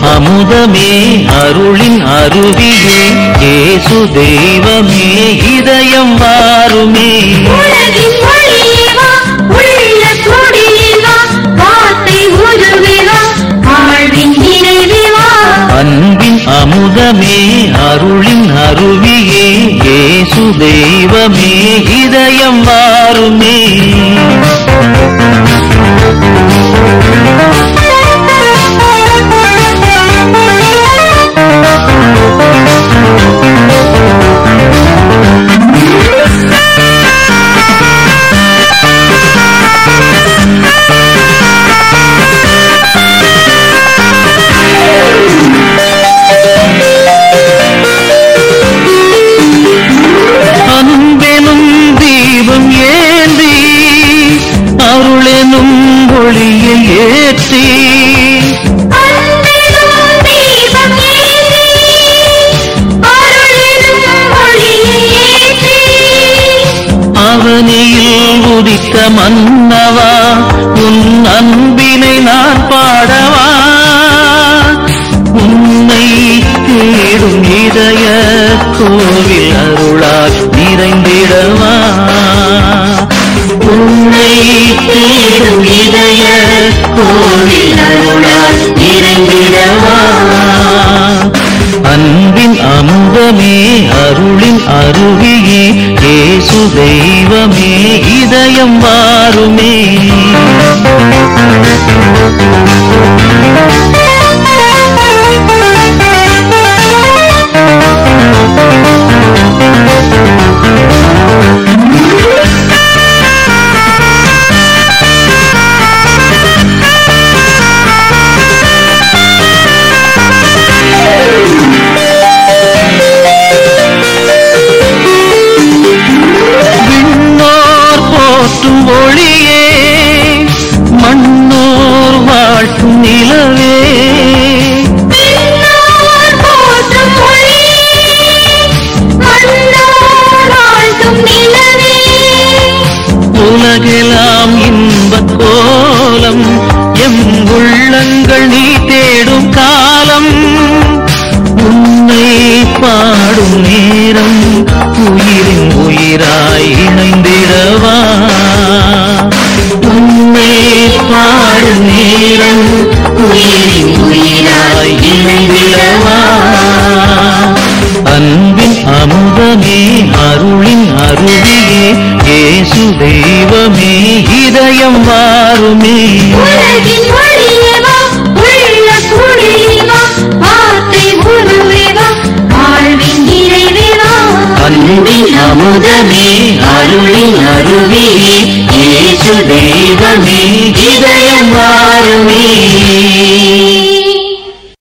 அமுதமே அருளின் அருவியே ஏசு தெய்வமே இதயம் வாருமே உலகின் ஒளியே வா, உள்ள கொடியே வா, வார்த்தை உருவே வா, வாழ்வின் நிறைவே வா. அன்பின் அமுதமே அருளின் அருவியே ஏசு தெய்வமே இதயம் வாருமே அன்பெனும் தீபம் ஏந்தி அருளெனும் ஒளியை ஏற்றி அன்பிலும் தீபம் ஏந்தி, அருளிலும் ஒளியை ஏற்றி, அவனியில் உதித்த மன்னவா உன் அன்பினை நான் பாடவா உன்னை தேடும் இதய கோவில் அருளால் நிறைந்திடவா உன்னை தேடும் இதய கோவில் அருளால் நிறைந்திடவா அன்பின் அமுதமே அருளின் அருவியே ஏசு தெய்வமே இதயம் வாருமே விண்ணோர் போற்றும் ஒளியே மண்ணோர் வாழ்த்தும் நிலவே விண்ணோர் போற்றும் ஒளியே, மண்ணோர் வாழ்த்தும் நிலவே, உலகெல்லாம் இன்பக் கோலம் எம் உள்ளங்கள் நீ தேடும் காலம் உன்னை பாடும் நேரம் உயிரின் உயிராய் இணைந்திடவா உன்னை பாடும் நேரம் உயிரின் உயிராய் இணைந்திடவா அன்பின் அமுதமே அருளின் அருவியே ஏசு தெய்வமே இதயம் வாருமே உலகின் ஒளியே வா, உள்ள கொடியே வா, வார்த்தை உருவே வா, வாழ்வின் நிறைவே வா. அன்பின் அமுதமே அருளின் அருவியே ஏசு தெய்வமே இதயம் வாருமே